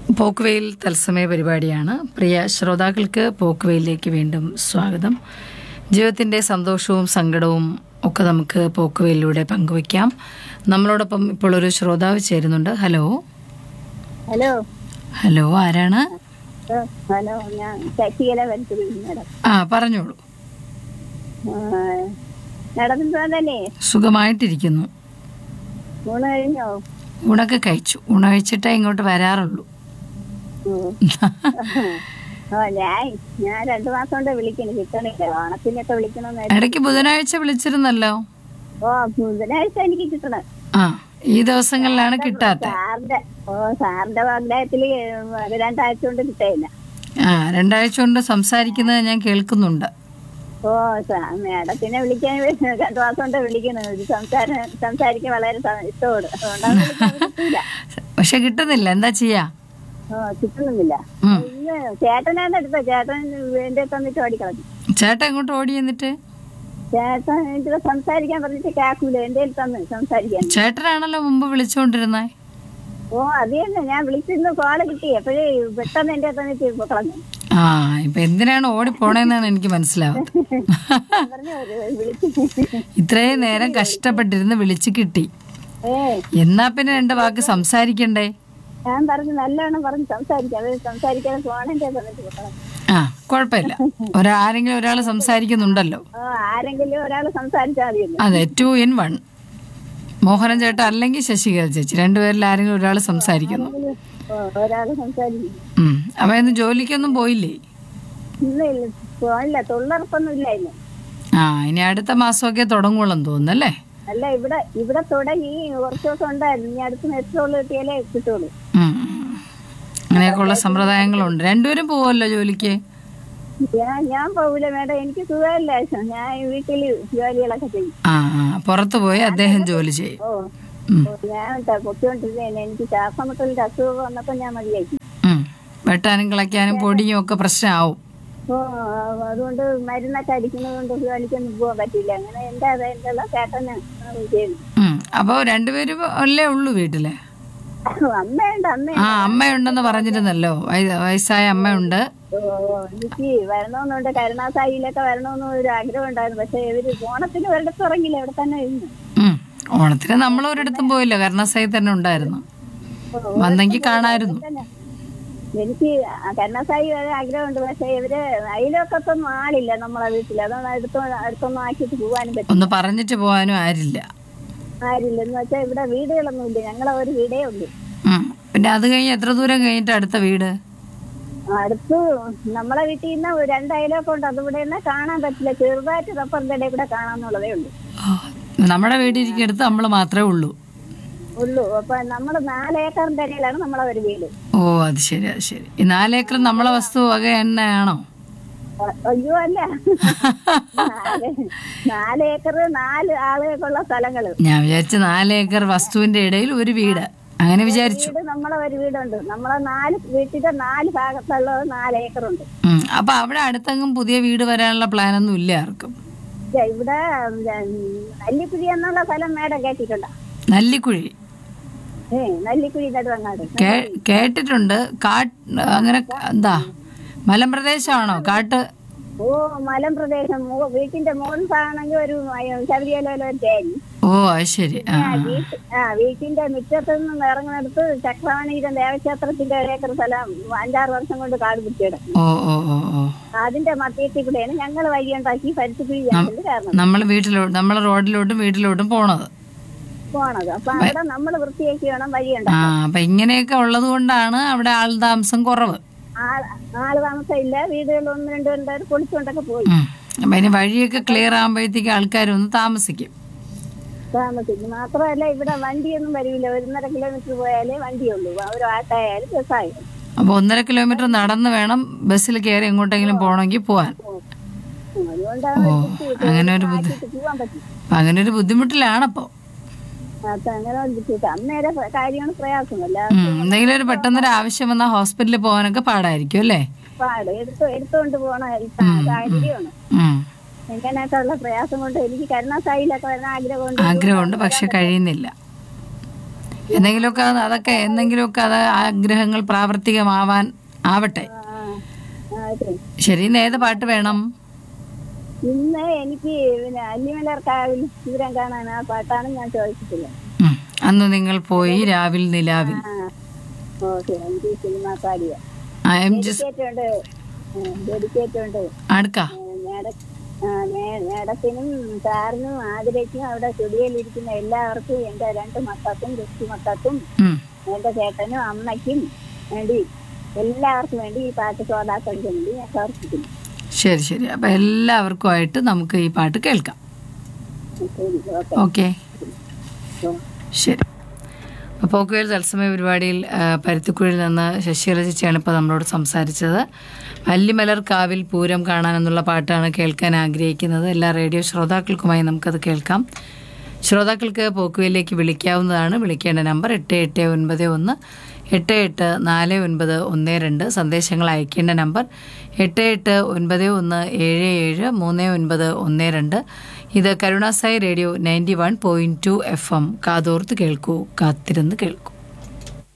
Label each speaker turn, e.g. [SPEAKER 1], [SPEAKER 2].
[SPEAKER 1] പോക്കുവെയിൽ തത്സമയ പരിപാടിയാണ് പ്രിയ ശ്രോതാക്കൾക്ക് പോക്കുവെയിലേക്ക് വീണ്ടും സ്വാഗതം ജീവിതത്തിൻ്റെ സന്തോഷവും സങ്കടവും ഒക്കെ നമുക്ക് പോക്കുവെയിലൂടെ പങ്കുവയ്ക്കാം നമ്മളോടൊപ്പം ഇപ്പോൾ ഒരു ശ്രോതാവ് ചേരുന്നുണ്ട് ഹലോ
[SPEAKER 2] ഹലോ
[SPEAKER 1] ഹലോ ആരാണ്
[SPEAKER 2] ഏ, ഹലോ ഞാൻ ശശികല വരച്ചു മേഡം
[SPEAKER 1] ആ പറഞ്ഞോളൂ
[SPEAKER 2] മേഡം തന്നെ
[SPEAKER 1] സുഖമായിട്ടിരിക്കുന്നു
[SPEAKER 2] ഊണ് കഴിഞ്ഞോ
[SPEAKER 1] ഊണൊക്കെ കഴിച്ചു ഊണ് കഴിച്ചിട്ടേ ഇങ്ങോട്ട് വരാറുള്ളൂ
[SPEAKER 2] ഉം. ഓ ഞാൻ ഞാൻ രണ്ടു മാസം കൊണ്ട് വിളിക്കുന്നു കിട്ടണില്ല ഓണത്തിനൊക്കെ വിളിക്കണമെന്ന്
[SPEAKER 1] ഇടയ്ക്ക് ബുധനാഴ്ച വിളിച്ചിരുന്നല്ലോ
[SPEAKER 2] ഓ ബുധനാഴ്ച എനിക്ക് കിട്ടണം
[SPEAKER 1] ആ ഈ ദിവസങ്ങളിലാണ് കിട്ടാത്ത
[SPEAKER 2] സാറിന്റെ ഓ സാറിന്റെ വാഗ്ദായത്തില് രണ്ടാഴ്ച കൊണ്ട് കിട്ടിയില്ല
[SPEAKER 1] ആ രണ്ടാഴ്ച കൊണ്ട് സംസാരിക്കുന്നത് ഞാൻ കേൾക്കുന്നുണ്ട്
[SPEAKER 2] ഓ സാ- മേഡത്തിനെ വിളിക്കാൻ വേ- രണ്ടു മാസം കൊണ്ട് വിളിക്കുന്നു ഒരു സംസാരം സംസാരിക്കാൻ വളരെ സ- ഇഷ്ടമാണ് അതുകൊണ്ടാണ് വിളിക്കാൻ കിട്ടിയില്ല
[SPEAKER 1] പക്ഷെ കിട്ടുന്നില്ല എന്താ ചെയ്യാ
[SPEAKER 2] ഓ കിട്ടുന്നില്ല
[SPEAKER 1] ഉം.
[SPEAKER 2] ഇന്ന് ചേട്ടനാണ് എടുത്ത ചേട്ടൻ എന്റെ തന്നിട്ട് ഓടിക്കളഞ്ഞു
[SPEAKER 1] ചേട്ടൻ എങ്ങോട്ട് ഓടി എന്നിട്ട്
[SPEAKER 2] ചേട്ടൻ ഇതിൽ സംസാരിക്കാൻ പറഞ്ഞിട്ട് കേൾക്കൂല എന്റെ തന്ന് സംസാരിക്കാൻ
[SPEAKER 1] ചേട്ടനാണല്ലോ മുമ്പ് വിളിച്ചുകൊണ്ടിരുന്നേ
[SPEAKER 2] ഓ അത് തന്നെ ഞാൻ വിളിച്ചിരുന്നു കോള് കിട്ടി അപ്പോഴേ പെട്ടെന്ന് എന്റെ തന്നിട്ട് ഇപ്പൊ കളഞ്ഞു
[SPEAKER 1] ആ ഇപ്പൊ എന്തിനാണ് ഓടി പോണേന്നാണ് എനിക്ക് മനസ്സിലാവുന്നത്
[SPEAKER 2] ഞാൻ പറഞ്ഞു ഒരു വിളിച്ച്
[SPEAKER 1] ഇത്രയും നേരം കഷ്ടപ്പെട്ടിരുന്ന് വിളിച്ച് കിട്ടി
[SPEAKER 2] ഏ
[SPEAKER 1] എന്നാ പിന്നെ രണ്ട് വാക്ക് സംസാരിക്കണ്ടേ
[SPEAKER 2] ഞാൻ പറഞ്ഞു നല്ലോണം പറഞ്ഞു സംസാരിക്കാം അത് സംസാരിക്കാതെ ഫോണിന്റെ തന്നിട്ട് ഇപ്പൊ കളഞ്ഞു
[SPEAKER 1] ആ കുഴപ്പമില്ല ഒരാരെങ്കിലും ഒരാൾ സംസാരിക്കുന്നുണ്ടല്ലോ
[SPEAKER 2] ഓ ആരെങ്കിലും ഒരാൾ സംസാരിച്ചാൽ മതിയല്ലോ
[SPEAKER 1] അതെ ടു ഇൻ വൺ മോഹനൻ ചേട്ടൻ അല്ലെങ്കിൽ ശശികല ചേച്ചി രണ്ടുപേരിൽ ആരെങ്കിലും ഒരാൾ സംസാരിക്കുന്നു
[SPEAKER 2] ഓ ഒരാൾ സംസാരിക്കും
[SPEAKER 1] ഉം. അപ്പൊ ഇന്ന് ജോലിക്കൊന്നും പോയില്ലേ
[SPEAKER 2] ഇല്ല ഇല്ല ഫോണില്ല തൊള്ളറപ്പൊന്നും ഇല്ല ഇന്ന്
[SPEAKER 1] ആ ഇനി അടുത്ത മാസമൊക്കെ തുടങ്ങുള്ളൂ തോന്നുന്നല്ലേ
[SPEAKER 2] അല്ല ഇവിടെ ഇവിടെ തുടങ്ങി കുറച്ച് ദിവസം ഉണ്ടായിരുന്നു ഇനി അടുത്ത് മെട്രോള് കിട്ടിയാലേ കിട്ടുള്ളൂ
[SPEAKER 1] ഉം. അങ്ങനെയൊക്കെയുള്ള സമ്പ്രദായങ്ങളുണ്ട് രണ്ടുപേരും പോവല്ലോ ജോലിക്ക്
[SPEAKER 2] ഞാൻ ഞാൻ പോകൂല മേഡം എനിക്ക് സുഖമില്ല ഞാൻ വീട്ടിൽ ജോലികളൊക്കെ ചെയ്യും
[SPEAKER 1] ആ ആ പുറത്ത് പോയി അദ്ദേഹം ജോലി ചെയ്യും
[SPEAKER 2] ഓ
[SPEAKER 1] ഉം.
[SPEAKER 2] ഓ, ഞാൻ ത- പൊട്ടിക്കൊണ്ടിരുന്നേനെ എനിക്ക് ശ്വാസമുട്ടലിന്റെ അസുഖം വന്നപ്പോ ഞാൻ മതിയാക്കി
[SPEAKER 1] ഉം. വെട്ടാനും കിളയ്ക്കാനും പൊടിയും ഒക്കെ പ്രശ്നമാവും
[SPEAKER 2] ഓ അതുകൊണ്ട് മരുന്നൊക്കെ അടിക്കുന്നത് കൊണ്ട് ജോലിക്കൊന്നും പോകാൻ പറ്റില്ല അങ്ങനെ എന്റെ അതായിട്ടുള്ള ചേട്ടന് ചെയ്യുന്നു
[SPEAKER 1] ഉം. അപ്പൊ രണ്ടുപേരും അല്ലേ ഉള്ളൂ വീട്ടില്
[SPEAKER 2] അമ്മയുണ്ട് അമ്മ
[SPEAKER 1] ആ അമ്മയുണ്ടെന്ന് പറഞ്ഞിരുന്നല്ലോ വയ- വയസ്സായ അമ്മയുണ്ട്
[SPEAKER 2] ഓ, എനിക്ക് വരണമെന്നുണ്ട് കരുണാസായിലൊക്കെ വരണമെന്ന് ഒരു ആഗ്രഹം ഉണ്ടായിരുന്നു പക്ഷെ ഇവര് ഓണത്തിന് ഒരിടത്ത് ഇറങ്ങില്ല ഇവിടെ തന്നെ ഇരുന്നു
[SPEAKER 1] ഉം. ഓണത്തിന് നമ്മൾ ഒരിടത്തും പോയില്ല കരുണാസായി തന്നെ ഉണ്ടായിരുന്നു വന്നെങ്കിൽ കാണായിരുന്നു
[SPEAKER 2] തന്നെ. എനിക്ക് കരുണാസായി വരെ ആഗ്രഹമുണ്ട് പക്ഷെ ഇവര് അയലൊക്കത്തൊന്നും ആളില്ല നമ്മളെ വീട്ടിൽ അതുകൊണ്ട് അടുത്തോ അടുത്തൊന്നും ആക്കിയിട്ട് പോകാനും പറ്റും
[SPEAKER 1] ഒന്ന് പറഞ്ഞിട്ട് പോകാനും ആരില്ല
[SPEAKER 2] ആരില്ല എന്ന് വെച്ചാൽ ഇവിടെ വീടുകളൊന്നും ഇല്ല ഞങ്ങളെ ഒരു വീടേ ഉള്ളൂ
[SPEAKER 1] ഉം. പിന്നെ അത് കഴിഞ്ഞ് എത്ര ദൂരം കഴിഞ്ഞിട്ട് അടുത്ത വീട്
[SPEAKER 2] അടുത്ത് നമ്മളെ വീട്ടിൽ നിന്ന് ഒരു രണ്ട് അയലൊക്കെ ഉണ്ട് അതുകൂടെ തന്നെ കാണാൻ പറ്റില്ല ചെറുതായിട്ട് റബ്ബറിന്റെ ഇടയിൽ കൂടെ കാണാന്നുള്ളതേ ഉള്ളൂ
[SPEAKER 1] നമ്മുടെ വീടിരിക്കടുത്ത് നമ്മൾ മാത്രമേ ഉള്ളൂ
[SPEAKER 2] ഉള്ളൂ അപ്പൊ നമ്മള് നാല് ഏക്കറിന്റെ ഇടയിലാണ് നമ്മളെ ഒരു വീട്
[SPEAKER 1] ഓ അത് ശരി അത് ശരി ഈ നാലേക്കർ നമ്മളെ വസ്തു വക തന്നെയാണോ
[SPEAKER 2] അ- അയ്യോ അല്ല നാല് നാല് ഏക്കർ നാല് ആളുകൾക്കുള്ള സ്ഥലങ്ങള്
[SPEAKER 1] ഞാൻ വിചാരിച്ച നാലേക്കർ വസ്തുവിന്റെ ഇടയിൽ ഒരു വീട് അങ്ങനെ വിചാരിച്ചു
[SPEAKER 2] വീട് നമ്മളെ ഒരു വീടുണ്ട് നമ്മളെ നാല് വീട്ടിന്റെ നാല് ഭാഗത്തുള്ളത് നാല് ഏക്കറുണ്ട്
[SPEAKER 1] ഉം. അപ്പൊ അവിടെ അടുത്തെങ്ങും പുതിയ വീട് വരാനുള്ള പ്ലാനൊന്നും ഇല്ല ആർക്കും
[SPEAKER 2] ദേ ഇവിടെ നല്ലിക്കുഴി എന്നുള്ള സ്ഥലം മേടം കേട്ടിട്ടുണ്ടോ
[SPEAKER 1] നല്ലിക്കുഴി
[SPEAKER 2] ഏ നല്ലിക്കുഴി നെടുവങ്ങാട്
[SPEAKER 1] കേ- കേട്ടിട്ടുണ്ട് കാട്ട് അങ്ങനെ എന്താ മലമ്പ്രദേശമാണോ കാട്ട്
[SPEAKER 2] ഓ മലം പ്രദേശം മോ- വീട്ടിന്റെ മുകൾ ഭാഗമാണെങ്കിൽ ഒരു ശബരിമല ഒരു തേനി
[SPEAKER 1] ഓ അത് ശരി ആ
[SPEAKER 2] ആ, വീട്ട് ആ വീട്ടിന്റെ മുറ്റത്ത് നിന്ന് ഇറങ്ങുന്നിടത്ത് ചക്രവാണിയുടെ ദേവക്ഷേത്രത്തിന്റെ ഒരേക്കർ സ്ഥലം അഞ്ചാറ് വർഷം കൊണ്ട് കാട് പിടിച്ചിടും
[SPEAKER 1] ഓ ഓ ഓ ഓ
[SPEAKER 2] അതിന്റെ മധ്യത്തിൽ കൂടെയാണ് ഞങ്ങൾ വഴിയുണ്ടാക്കി പരുത്തിക്കുഴി ജംഗ്ഷനിൽ കയറുന്നത്
[SPEAKER 1] നമ്മൾ വീട്ടിലോട്ട് നമ്മളെ റോഡിലോട്ടും വീട്ടിലോട്ടും പോണത്
[SPEAKER 2] പോണത് അപ്പൊ അവിടെ നമ്മൾ വൃത്തിയാക്കി വേണം
[SPEAKER 1] ആ
[SPEAKER 2] വഴിയുണ്ടാക്കാൻ
[SPEAKER 1] അപ്പൊ ഇങ്ങനെയൊക്കെ ഉള്ളത് കൊണ്ടാണ് അവിടെ ആൾ താമസം കുറവ്
[SPEAKER 2] ആള് ആള് താമസം ഇല്ല വീടുകൾ ഒന്ന് രണ്ട് രണ്ടുപേർ പൊളിച്ചുകൊണ്ടൊക്കെ പോയി
[SPEAKER 1] ഉം. അപ്പൊ അതിന് വഴിയൊക്കെ ക്ലിയർ ആകുമ്പോഴത്തേക്ക് ആൾക്കാർ ഒന്ന് താമസിക്കും
[SPEAKER 2] താമസിക്കും മാത്രമല്ല ഇവിടെ വണ്ടിയൊന്നും വരില്ല ഒന്നര കിലോമീറ്റർ പോയാലേ വണ്ടിയുള്ളൂ ഒരു ആട്ടായാലും ബസ്സായാലും
[SPEAKER 1] അപ്പൊ ഒന്നര കിലോമീറ്റർ നടന്ന് വേണം ബസ്സിൽ കയറി എങ്ങോട്ടെങ്കിലും പോകണമെങ്കിൽ പോവാൻ
[SPEAKER 2] അതുകൊണ്ടാണ്
[SPEAKER 1] ഓ
[SPEAKER 2] ബുദ്ധിമുട്ട്
[SPEAKER 1] അങ്ങനെ ഒരു ബുദ്ധി
[SPEAKER 2] ആക്കിയിട്ട് പോവാൻ പറ്റും
[SPEAKER 1] അപ്പൊ അങ്ങനെ ഒരു ബുദ്ധിമുട്ടിലാണപ്പോ
[SPEAKER 2] അത് അങ്ങനെ ഒരു ബുദ്ധിമുട്ട് അന്നേരം കാര്യമാണ് പ്രയാസമല്ല
[SPEAKER 1] ഉം. എന്തെങ്കിലും ഒരു പെട്ടെന്നൊരു ആവശ്യം വന്നാൽ ഹോസ്പിറ്റലിൽ പോകാനൊക്കെ പാടായിരിക്കും അല്ലേ
[SPEAKER 2] പാട് എടുത്ത് എടുത്തുകൊണ്ട് പോണ ഈ സാ- സാഹചര്യമാണ്
[SPEAKER 1] ഉം.
[SPEAKER 2] ഇങ്ങനെയൊക്കെ ഉള്ള പ്രയാസം കൊണ്ട് എനിക്ക് കരുണാസായിലൊക്കെ വരുന്ന ആഗ്രഹമുണ്ട്
[SPEAKER 1] ആഗ്രഹമുണ്ട് പക്ഷെ കഴിയുന്നില്ല എന്തെങ്കിലുമൊക്കെ അത് അതൊക്കെ എന്തെങ്കിലുമൊക്കെ അത് ആഗ്രഹങ്ങൾ പ്രാവർത്തികമാവാൻ ആവട്ടെ
[SPEAKER 2] ആ, ആ, അതെ.
[SPEAKER 1] ശരി ഇന്ന് ഏത് പാട്ട് വേണം
[SPEAKER 2] ഇന്ന് എനിക്ക് പിന്നെ അല്ലിമലർക്കാവിൽ ശിവരം കാണാൻ ആ പാട്ടാണ് ഞാൻ ചോദിച്ചിട്ടുള്ളത്
[SPEAKER 1] ഉം. അന്ന് നിങ്ങൾ പോയി രാവിൽ നിലാവിൽ
[SPEAKER 2] ആ ഓക്കെ എനിക്ക് സിനിമ പാടിയ
[SPEAKER 1] ആ, എം ജി സ്-
[SPEAKER 2] ഡെഡിക്കേറ്റ് ഉണ്ട് ഡെഡിക്കേറ്റ് ഉണ്ട്
[SPEAKER 1] അടുക്ക
[SPEAKER 2] മേഡ- ആ, മേ- മേഡത്തിനും സാറിനും ആതിരയ്ക്കും അവിടെ സ്റ്റുഡിയോയിലിരിക്കുന്ന എല്ലാവർക്കും എന്റെ രണ്ട് മക്കൾക്കും കൊച്ചു മക്കൾക്കും
[SPEAKER 1] ഉം.
[SPEAKER 2] എന്റെ ചേട്ടനും അമ്മയ്ക്കും വേണ്ടി എല്ലാവർക്കും വേണ്ടി ഈ പാട്ട് ശ്രോതാക്കൾക്ക് വേണ്ടി ഞാൻ സമർപ്പിക്കുന്നു
[SPEAKER 1] ശരി ശരി അപ്പൊ എല്ലാവർക്കുമായിട്ട് നമുക്ക് ഈ പാട്ട് കേൾക്കാം
[SPEAKER 2] ശരി ഓക്കെ
[SPEAKER 1] ഓക്കെ ശരി അപ്പോൾ പോക്കുവേൽ തത്സമയ പരിപാടിയിൽ ആ, പരുത്തിക്കുഴിയിൽ നിന്ന് ശശികല ചേച്ചിയാണ് ഇപ്പോൾ നമ്മളോട് സംസാരിച്ചത് അല്ലിമലർ കാവിൽ പൂരം കാണാൻ എന്നുള്ള പാട്ടാണ് കേൾക്കാൻ ആഗ്രഹിക്കുന്നത് എല്ലാ റേഡിയോ ശ്രോതാക്കൾക്കുമായി നമുക്കത് കേൾക്കാം ശ്രോതാക്കൾക്ക് പോക്കുവേലിലേക്ക് വിളിക്കാവുന്നതാണ് വിളിക്കേണ്ട നമ്പർ എട്ട് എട്ട് ഒൻപത് ഒന്ന് എട്ട് എട്ട് നാല് ഒൻപത് ഒന്ന് രണ്ട് സന്ദേശങ്ങൾ അയക്കേണ്ട നമ്പർ എട്ട് എട്ട് ഒൻപത് ഒന്ന് ഏഴ് ഏഴ് മൂന്ന് ഒൻപത് ഒന്ന് രണ്ട് ഇത് കരുണാസായി radio ninety one point two F M കാതോർത്ത് കേൾക്കൂ കാത്തിരുന്ന് കേൾക്കൂ